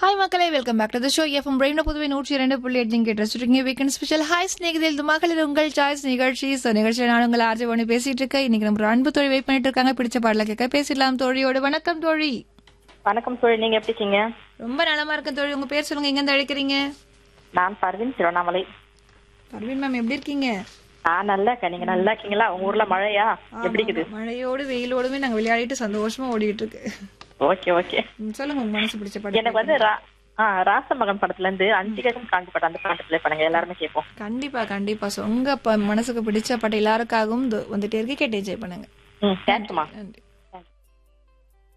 hi மக்களே welcome back to the show FM பிரெயின் புதுவை நூற்றி இரண்டு புள்ளி எட்டு நீங்கள் ரசிச்சிருக்கீங்க வீக்கெண்ட் ஸ்பெஷல் ஹாய் ஸ்நேகிதில் இது மகளிர் உங்கள் சாய்ஸ் நிகழ்ச்சி ஸோ நிகழ்ச்சியில் நான் உங்களை ஆர்ஜி பண்ணி பேசிட்டு இருக்கேன் இன்னைக்கு நம்ம ஒரு அன்பு தோழி வெயிட் பண்ணிட்டு இருக்காங்க பிடிச்ச பாடல கேட்க பேசிடலாம் தோழியோட வணக்கம் தோழி வணக்கம் தோழி நீங்க எப்படி இருக்கீங்க ரொம்ப நலமா இருக்கேன் தோழி உங்க பேர் சொல்லுங்க எங்க இருந்து அழைக்கிறீங்க நான் பர்வீன் திருவண்ணாமலை பர்வீன் மேம் எப்படி இருக்கீங்க நான் நல்லா இருக்கேன் நீங்க நல்லா இருக்கீங்களா உங்க ஊர்ல மழையா எப்படி இருக்குது மழையோடு வெயிலோடுமே நாங்க விளையாடிட்டு சந்தோஷமா ஓடிட்டு இருக்கு ஓகே ஓகே ம், சொல்லுங்க உங்க மனசு பிடிச்ச பாடல் எனக்கு வந்து ரா- ஆ, ராசமகன் படத்துல இருந்து அஞ்சிகன் காண்டி படம் அந்த பாட்டு ப்ளே பண்ணுங்க எல்லாருமே கேட்போம் கண்டிப்பா கண்டிப்பா ஸோ உங்க ப- மனசுக்கு பிடிச்ச பாட்டு எல்லாருக்காகவும் இது வந்துட்டே இருக்கு கேட்டு என்ஜாய் பண்ணுங்க ம் தேங்க்ஸ்மா நன்றி